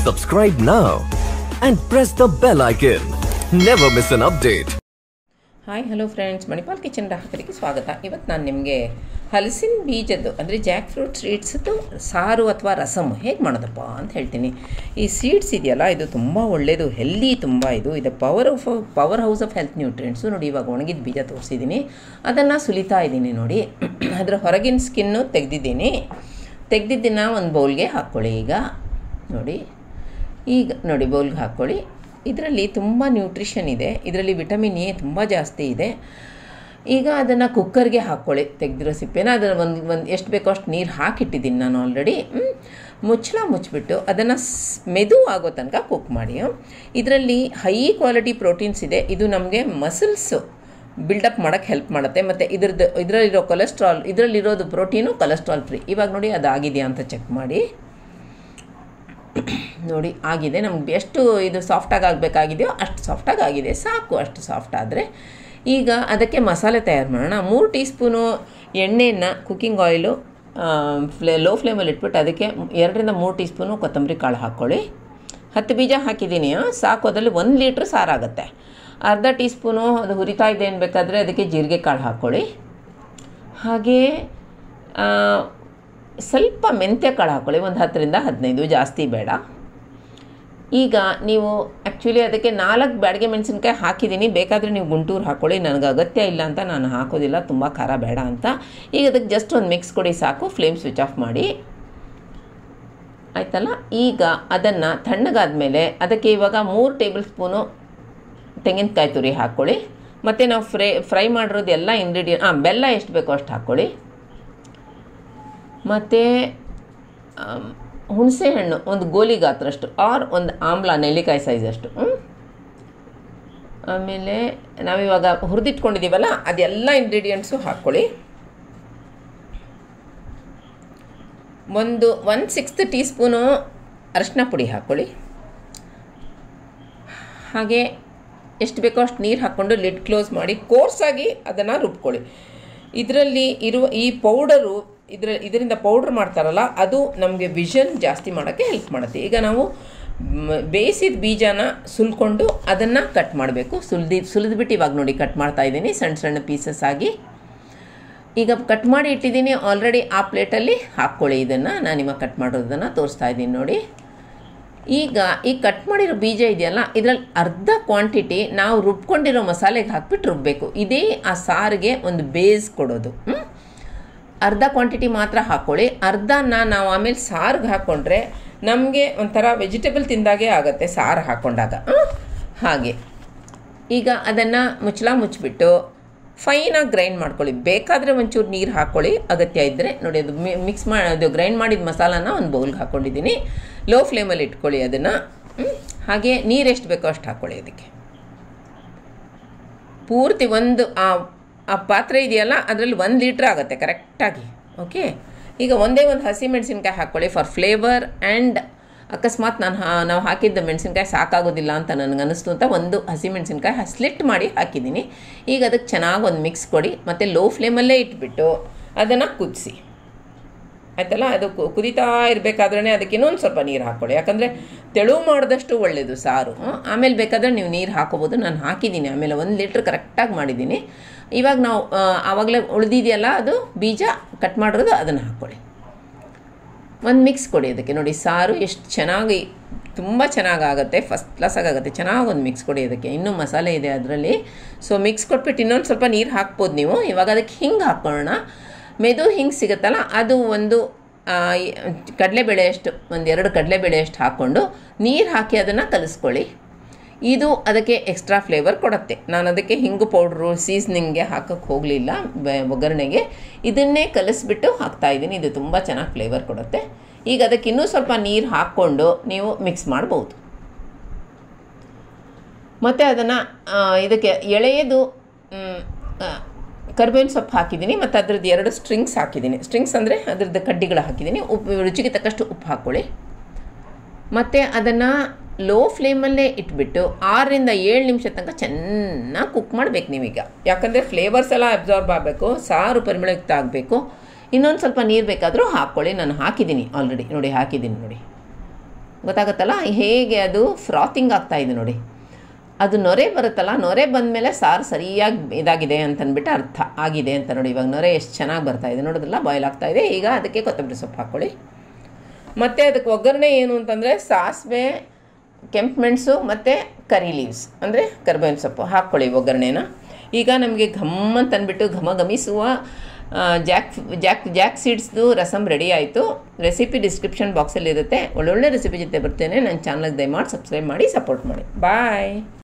Subscribe now and press the bell icon. Never miss an update. Hi hello friends Manipal kitchen ಗ್ರಾಹಕರಿಗೆ ಸ್ವಾಗತ ಇವತ್ತು ನಾನು ನಿಮಗೆ ಹಲಸಿನ ಬೀಜದ್ದು ಅಂದರೆ ಜಾಕ್ ಫ್ರೂಟ್ ಸೀಡ್ಸ್ದು ಸಾರು ಅಥವಾ ರಸಮ್ ಹೇಗೆ ಮಾಡೋದಪ್ಪ ಅಂತ ಹೇಳ್ತೀನಿ ಈ ಸೀಡ್ಸ್ ಇದೆಯಲ್ಲ ಇದು ತುಂಬ ಒಳ್ಳೆಯದು ಹೆಲ್ದಿ ತುಂಬ ಇದು ಇದು power of power house of health nutrients ನೋಡಿ ಇವಾಗ ಒಣಗಿದ ಬೀಜ ತೋರಿಸಿದ್ದೀನಿ ಅದನ್ನು ಸುಲಿತಾ ಇದ್ದೀನಿ ನೋಡಿ ಅದರ ಹೊರಗಿನ ಸ್ಕಿನ್ನು ತೆಗೆದಿದ್ದೀನಿ ತೆಗೆದಿದ್ದನ್ನು ಒಂದು ಬೌಲ್ಗೆ ಹಾಕ್ಕೊಳ್ಳಿ ಈಗ ನೋಡಿ ಈಗ ನೋಡಿ ಬೌಲ್ಗೆ ಹಾಕ್ಕೊಳ್ಳಿ ಇದರಲ್ಲಿ ತುಂಬ ನ್ಯೂಟ್ರಿಷನ್ ಇದೆ ಇದರಲ್ಲಿ ವಿಟಮಿನ್ ಎ ತುಂಬ ಜಾಸ್ತಿ ಇದೆ ಈಗ ಅದನ್ನು ಕುಕ್ಕರ್ಗೆ ಹಾಕ್ಕೊಳ್ಳಿ ತೆಗೆದಿರೋ ಸಿಪ್ಪೆನ ಅದನ್ನು ಒಂದು ಒಂದು ಎಷ್ಟು ಬೇಕೋ ಅಷ್ಟು ನೀರು ಹಾಕಿಟ್ಟಿದ್ದೀನಿ ನಾನು ಆಲ್ರೆಡಿ ಮುಚ್ಚಳ ಮುಚ್ಚಿಬಿಟ್ಟು ಅದನ್ನು ಮೆದು ಆಗೋ ತನಕ ಕುಕ್ ಮಾಡಿ ಇದರಲ್ಲಿ ಹೈ ಕ್ವಾಲಿಟಿ ಪ್ರೋಟೀನ್ಸ್ ಇದೆ ಇದು ನಮಗೆ ಮಸಲ್ಸು ಬಿಲ್ಡಪ್ ಮಾಡೋಕ್ಕೆ ಹೆಲ್ಪ್ ಮಾಡುತ್ತೆ ಮತ್ತು ಇದ್ರದ್ದು ಇದರಲ್ಲಿರೋ ಕೊಲೆಸ್ಟ್ರಾಲ್ ಇದರಲ್ಲಿರೋದು ಪ್ರೋಟೀನು ಕೊಲೆಸ್ಟ್ರಾಲ್ ಫ್ರೀ ಇವಾಗ ನೋಡಿ ಅದಾಗಿದೆಯಾ ಅಂತ ಚೆಕ್ ಮಾಡಿ ನೋಡಿ ಆಗಿದೆ ನಮ್ಗೆ ಎಷ್ಟು ಇದು ಸಾಫ್ಟಾಗಿ ಆಗಬೇಕಾಗಿದೆಯೋ ಅಷ್ಟು ಸಾಫ್ಟಾಗಿ ಆಗಿದೆ ಸಾಕು ಅಷ್ಟು ಸಾಫ್ಟ್ ಆದರೆ ಈಗ ಅದಕ್ಕೆ ಮಸಾಲೆ ತಯಾರು ಮಾಡೋಣ ಮೂರು ಟೀ ಸ್ಪೂನು ಎಣ್ಣೆಯನ್ನು ಕುಕ್ಕಿಂಗ್ ಆಯಿಲು ಫ್ಲೇ ಲೋ ಫ್ಲೇಮಲ್ಲಿ ಇಟ್ಬಿಟ್ಟು ಅದಕ್ಕೆ ಎರಡರಿಂದ ಮೂರು ಟೀ ಸ್ಪೂನು ಕೊತ್ತಂಬರಿ ಕಾಳು ಹಾಕ್ಕೊಳ್ಳಿ ಹತ್ತು ಬೀಜ ಹಾಕಿದ್ದೀನಿ ಸಾಕು ಅದರಲ್ಲಿ ಒಂದು ಲೀಟ್ರ್ ಸಾರಾಗುತ್ತೆ ಅರ್ಧ ಟೀ ಸ್ಪೂನು ಅದು ಹುರಿತಾ ಇದೆ ಅನ್ಬೇಕಾದ್ರೆ ಅದಕ್ಕೆ ಜೀರಿಗೆ ಕಾಳು ಹಾಕ್ಕೊಳ್ಳಿ ಹಾಗೇ ಸ್ವಲ್ಪ ಮೆಂತ್ಯ ಕಾಳು ಹಾಕ್ಕೊಳ್ಳಿ ಒಂದು ಹತ್ತರಿಂದ ಹದಿನೈದು ಜಾಸ್ತಿ ಬೇಡ ಈಗ ನೀವು ಆ್ಯಕ್ಚುಲಿ ಅದಕ್ಕೆ ನಾಲ್ಕು ಬ್ಯಾಡಿಗೆ ಮೆಣಸಿನ್ಕಾಯಿ ಹಾಕಿದ್ದೀನಿ ಬೇಕಾದರೆ ನೀವು ಗುಂಟೂರು ಹಾಕ್ಕೊಳ್ಳಿ ನನಗೆ ಅಗತ್ಯ ಇಲ್ಲ ಅಂತ ನಾನು ಹಾಕೋದಿಲ್ಲ ತುಂಬ ಖಾರ ಬೇಡ ಅಂತ ಈಗ ಅದಕ್ಕೆ ಜಸ್ಟ್ ಒಂದು ಮಿಕ್ಸ್ ಕೊಡಿ ಸಾಕು ಫ್ಲೇಮ್ ಸ್ವಿಚ್ ಆಫ್ ಮಾಡಿ ಆಯ್ತಲ್ಲ ಈಗ ಅದನ್ನು ತಣ್ಣಗಾದ್ಮೇಲೆ ಅದಕ್ಕೆ ಇವಾಗ ಮೂರು ಟೇಬಲ್ ಸ್ಪೂನು ತೆಂಗಿನಕಾಯಿ ತುರಿ ಹಾಕ್ಕೊಳ್ಳಿ ಮತ್ತು ನಾವು ಫ್ರೈ ಫ್ರೈ ಮಾಡಿರೋದು ಎಲ್ಲ ಇಂಗ್ರೀಡಿಯೆಂಟ್ ಹಾಂ ಬೆಲ್ಲ ಎಷ್ಟು ಬೇಕೋ ಅಷ್ಟು ಹಾಕ್ಕೊಳ್ಳಿ ಮತ್ತು ಹುಣಸೆ ಹಣ್ಣು ಒಂದು ಗೋಲಿ ಗಾತ್ರಷ್ಟು ಆರ್ ಒಂದು ಆಮ್ಲ ನೆಲ್ಲಿಕಾಯಿ ಸೈಜಷ್ಟು ಆಮೇಲೆ ನಾವಿವಾಗ ಹುರಿದಿಟ್ಕೊಂಡಿದ್ದೀವಲ್ಲ ಅದೆಲ್ಲ ಇಂಗ್ರೀಡಿಯೆಂಟ್ಸು ಹಾಕ್ಕೊಳ್ಳಿ ಒಂದು ಒನ್ ಸಿಕ್ಸ್ತ್ ಟೀ ಸ್ಪೂನು ಅರಶಿನ ಪುಡಿ ಹಾಕ್ಕೊಳ್ಳಿ ಹಾಗೆ ಎಷ್ಟು ಬೇಕೋ ಅಷ್ಟು ನೀರು ಹಾಕ್ಕೊಂಡು ಲಿಡ್ ಕ್ಲೋಸ್ ಮಾಡಿ ಕೋರ್ಸಾಗಿ ಅದನ್ನು ರುಬ್ಕೊಳ್ಳಿ ಇದರಲ್ಲಿ ಇರುವ ಈ ಪೌಡರು ಇದರ ಇದರಿಂದ ಪೌಡ್ರ್ ಮಾಡ್ತಾರಲ್ಲ ಅದು ನಮಗೆ ವಿಷನ್ ಜಾಸ್ತಿ ಮಾಡೋಕ್ಕೆ ಹೆಲ್ಪ್ ಮಾಡುತ್ತೆ ಈಗ ನಾವು ಬೇಯಿಸಿದ ಬೀಜನ ಸುಲ್ಕೊಂಡು ಅದನ್ನು ಕಟ್ ಮಾಡಬೇಕು ಸುಲ್ದಿ ಸುಲಿದ್ಬಿಟ್ಟು ಇವಾಗ ನೋಡಿ ಕಟ್ ಮಾಡ್ತಾ ಇದ್ದೀನಿ ಸಣ್ಣ ಸಣ್ಣ ಪೀಸಸ್ ಆಗಿ ಈಗ ಕಟ್ ಮಾಡಿ ಇಟ್ಟಿದ್ದೀನಿ ಆಲ್ರೆಡಿ ಆ ಪ್ಲೇಟಲ್ಲಿ ಹಾಕ್ಕೊಳ್ಳಿ ಇದನ್ನು ನಾನು ಇವಾಗ ಕಟ್ ಮಾಡೋದನ್ನು ತೋರಿಸ್ತಾ ಇದ್ದೀನಿ ನೋಡಿ ಈಗ ಈ ಕಟ್ ಮಾಡಿರೋ ಬೀಜ ಇದೆಯಲ್ಲ ಇದರಲ್ಲಿ ಅರ್ಧ ಕ್ವಾಂಟಿಟಿ ನಾವು ರುಬ್ಕೊಂಡಿರೋ ಮಸಾಲೆಗೆ ಹಾಕ್ಬಿಟ್ಟು ರುಬ್ಬಬೇಕು ಇದೇ ಆ ಸಾರಿಗೆ ಒಂದು ಬೇಸ್ ಕೊಡೋದು ಅರ್ಧ ಕ್ವಾಂಟಿಟಿ ಮಾತ್ರ ಹಾಕ್ಕೊಳ್ಳಿ ಅರ್ಧನ ನಾವು ಆಮೇಲೆ ಸಾರಿಗೆ ಹಾಕ್ಕೊಂಡ್ರೆ ನಮಗೆ ಒಂಥರ ವೆಜಿಟೇಬಲ್ ತಿಂದಾಗೆ ಆಗುತ್ತೆ ಸಾರು ಹಾಕ್ಕೊಂಡಾಗ ಹಾಗೆ ಈಗ ಅದನ್ನು ಮುಚ್ಚಳ ಮುಚ್ಚಿಬಿಟ್ಟು ಫೈನಾಗಿ ಗ್ರೈಂಡ್ ಮಾಡ್ಕೊಳ್ಳಿ ಬೇಕಾದರೆ ಒಂಚೂರು ನೀರು ಹಾಕ್ಕೊಳ್ಳಿ ಅಗತ್ಯ ಇದ್ದರೆ ನೋಡಿ ಅದು ಮಿಕ್ಸ್ ಮಾಡಿ ಅದು ಗ್ರೈಂಡ್ ಮಾಡಿದ ಮಸಾಲಾನ ಒಂದು ಬೌಲ್ಗೆ ಹಾಕ್ಕೊಂಡಿದ್ದೀನಿ ಲೋ ಫ್ಲೇಮಲ್ಲಿ ಇಟ್ಕೊಳ್ಳಿ ಅದನ್ನು ಹಾಗೆ ನೀರು ಎಷ್ಟು ಬೇಕೋ ಅಷ್ಟು ಹಾಕ್ಕೊಳ್ಳಿ ಅದಕ್ಕೆ ಪೂರ್ತಿ ಒಂದು ಆ ಆ ಪಾತ್ರೆ ಇದೆಯಲ್ಲ ಅದರಲ್ಲಿ ಒಂದು ಲೀಟ್ರ್ ಆಗುತ್ತೆ ಕರೆಕ್ಟಾಗಿ ಓಕೆ ಈಗ ಒಂದೇ ಒಂದು ಹಸಿ ಮೆಣಸಿನ್ಕಾಯಿ ಹಾಕ್ಕೊಳ್ಳಿ ಫಾರ್ ಫ್ಲೇವರ್ ಆ್ಯಂಡ್ ಅಕಸ್ಮಾತ್ ನಾನು ಹಾ ನಾವು ಹಾಕಿದ್ದ ಮೆಣಸಿನ್ಕಾಯಿ ಸಾಕಾಗೋದಿಲ್ಲ ಅಂತ ನನಗೆ ಅನ್ನಿಸ್ತು ಅಂತ ಒಂದು ಹಸಿ ಮೆಣಸಿನ್ಕಾಯಿ ಸ್ಲಿಟ್ ಮಾಡಿ ಹಾಕಿದ್ದೀನಿ ಈಗ ಅದಕ್ಕೆ ಚೆನ್ನಾಗಿ ಒಂದು ಮಿಕ್ಸ್ ಕೊಡಿ ಮತ್ತು ಲೋ ಫ್ಲೇಮಲ್ಲೇ ಇಟ್ಬಿಟ್ಟು ಅದನ್ನು ಕುದಿಸಿ ಆಯ್ತಲ್ಲ ಅದು ಕುದಿತಾ ಇರಬೇಕಾದ್ರೇ ಅದಕ್ಕೆ ಇನ್ನೊಂದು ಸ್ವಲ್ಪ ನೀರು ಹಾಕ್ಕೊಳ್ಳಿ ಯಾಕಂದರೆ ತೆಳು ಮಾಡಿದಷ್ಟು ಒಳ್ಳೆಯದು ಸಾರು ಆಮೇಲೆ ಬೇಕಾದರೆ ನೀವು ನೀರು ಹಾಕೋಬೋದು ನಾನು ಹಾಕಿದ್ದೀನಿ ಆಮೇಲೆ ಒಂದು ಲೀಟ್ರ್ ಕರೆಕ್ಟಾಗಿ ಮಾಡಿದ್ದೀನಿ ಇವಾಗ ನಾವು ಆವಾಗಲೇ ಉಳಿದಿದೆಯಲ್ಲ ಅದು ಬೀಜ ಕಟ್ ಮಾಡಿರೋದು ಅದನ್ನು ಹಾಕ್ಕೊಳ್ಳಿ ಒಂದು ಮಿಕ್ಸ್ ಕೊಡಿ ಅದಕ್ಕೆ ನೋಡಿ ಸಾರು ಎಷ್ಟು ಚೆನ್ನಾಗಿ ತುಂಬ ಚೆನ್ನಾಗಾಗುತ್ತೆ ಫಸ್ಟ್ ಕ್ಲಾಸಾಗಿ ಆಗುತ್ತೆ ಚೆನ್ನಾಗಿ ಒಂದು ಮಿಕ್ಸ್ ಕೊಡಿ ಅದಕ್ಕೆ ಇನ್ನೂ ಮಸಾಲೆ ಇದೆ ಅದರಲ್ಲಿ ಸೊ ಮಿಕ್ಸ್ ಕೊಟ್ಬಿಟ್ಟು ಇನ್ನೊಂದು ಸ್ವಲ್ಪ ನೀರು ಹಾಕ್ಬೋದು ನೀವು ಇವಾಗ ಅದಕ್ಕೆ ಹಿಂಗೆ ಹಾಕ್ಕೊಳ್ಳೋಣ ಮೆದು ಹಿಂಗೆ ಸಿಗುತ್ತಲ್ಲ ಅದು ಒಂದು ಕಡಲೆಬೇಳೆ ಅಷ್ಟು ಒಂದು ಎರಡು ಕಡಲೆಬೇಳೆ ಅಷ್ಟು ಹಾಕ್ಕೊಂಡು ನೀರು ಹಾಕಿ ಅದನ್ನು ಕಲಿಸ್ಕೊಳ್ಳಿ ಇದು ಅದಕ್ಕೆ ಎಕ್ಸ್ಟ್ರಾ ಫ್ಲೇವರ್ ಕೊಡುತ್ತೆ ನಾನು ಅದಕ್ಕೆ ಹಿಂಗು ಪೌಡ್ರು ಸೀಸ್ನಿಂಗ್ಗೆ ಹಾಕೋಕ್ಕೆ ಹೋಗಲಿಲ್ಲ ಒಗ್ಗರಣೆಗೆ ಇದನ್ನೇ ಕಲಿಸ್ಬಿಟ್ಟು ಹಾಕ್ತಾಯಿದ್ದೀನಿ ಇದು ತುಂಬ ಚೆನ್ನಾಗಿ ಫ್ಲೇವರ್ ಕೊಡುತ್ತೆ ಈಗ ಅದಕ್ಕೆ ಇನ್ನೂ ಸ್ವಲ್ಪ ನೀರು ಹಾಕ್ಕೊಂಡು ನೀವು ಮಿಕ್ಸ್ ಮಾಡ್ಬೋದು ಮತ್ತು ಅದನ್ನು ಇದಕ್ಕೆ ಎಳೆಯದು ಕರ್ಬೇವಿನ ಸೊಪ್ಪು ಹಾಕಿದ್ದೀನಿ ಮತ್ತು ಅದ್ರದ್ದು ಎರಡು ಸ್ಟ್ರಿಂಗ್ಸ್ ಹಾಕಿದ್ದೀನಿ ಸ್ಟ್ರಿಂಗ್ಸ್ ಅಂದರೆ ಅದ್ರದ್ದು ಕಡ್ಡಿಗಳು ಹಾಕಿದ್ದೀನಿ ಉಪ್ಪು ರುಚಿಗೆ ತಕ್ಕಷ್ಟು ಉಪ್ಪು ಹಾಕ್ಕೊಳ್ಳಿ ಮತ್ತು ಅದನ್ನು ಲೋ ಫ್ಲೇಮಲ್ಲೇ ಇಟ್ಬಿಟ್ಟು ಆರರಿಂದ ಏಳು ನಿಮಿಷ ತನಕ ಚೆನ್ನಾಗಿ ಕುಕ್ ಮಾಡಬೇಕು ನೀವೀಗ ಯಾಕಂದರೆ ಫ್ಲೇವರ್ಸ್ ಎಲ್ಲ ಅಬ್ಸಾರ್ಬ್ ಆಗಬೇಕು ಸಾರು ಪರಿಮಳಯುಕ್ತ ಆಗಬೇಕು ಇನ್ನೊಂದು ಸ್ವಲ್ಪ ನೀರು ಬೇಕಾದರೂ ಹಾಕ್ಕೊಳ್ಳಿ ನಾನು ಹಾಕಿದ್ದೀನಿ ಆಲ್ರೆಡಿ ನೋಡಿ ಹಾಕಿದ್ದೀನಿ ನೋಡಿ ಗೊತ್ತಾಗುತ್ತಲ್ಲ ಹೇಗೆ ಅದು ಫ್ರಾತಿಂಗ್ ಆಗ್ತಾ ಇದೆ ನೋಡಿ ಅದು ನೊರೆ ಬರುತ್ತಲ್ಲ ನೊರೆ ಬಂದಮೇಲೆ ಸಾರು ಸರಿಯಾಗಿ ಇದಾಗಿದೆ ಅಂತಂದ್ಬಿಟ್ಟು ಅರ್ಥ ಆಗಿದೆ ಅಂತ ನೋಡಿ ಇವಾಗ ನೊರೆ ಎಷ್ಟು ಚೆನ್ನಾಗಿ ಬರ್ತಾ ಇದೆ ನೋಡೋದಿಲ್ಲ ಬಾಯ್ಲ್ ಆಗ್ತಾ ಇದೆ ಈಗ ಅದಕ್ಕೆ ಕೊತ್ತಂಬರಿ ಸೊಪ್ಪು ಹಾಕ್ಕೊಳ್ಳಿ ಮತ್ತು ಅದಕ್ಕೆ ಒಗ್ಗರಣೆ ಏನು ಅಂತಂದರೆ ಸಾಸಿವೆ ಕೆಂಪು ಮೆಣಸು ಮತ್ತು ಕರಿ ಲೀವ್ಸ್ ಅಂದರೆ ಕರಿಬೇವಿನ ಸೊಪ್ಪು ಹಾಕ್ಕೊಳ್ಳಿ ಒಗ್ಗರಣೆನ ಈಗ ನಮಗೆ ಘಮ್ ಅಂತ ಅಂದ್ಬಿಟ್ಟು ಘಮ ಘಮಿಸುವ ಆ, ಜಾಕ್ ಜಾಕ್ ಜಾಕ್ ಸೀಡ್ಸ್ದು ರಸಮ್ ರೆಡಿ ಆಯಿತು ರೆಸಿಪಿ ಡಿಸ್ಕ್ರಿಪ್ಷನ್ ಬಾಕ್ಸಲ್ಲಿ ಇರುತ್ತೆ ಒಳ್ಳೊಳ್ಳೆ ರೆಸಿಪಿ ಜೊತೆ ಬರ್ತೇನೆ ನನ್ನ ಚಾನಲ್ಗೆ ದಯಮಾಡಿ ಸಬ್ಸ್ಕ್ರೈಬ್ ಮಾಡಿ ಸಪೋರ್ಟ್ ಮಾಡಿ ಬಾಯ್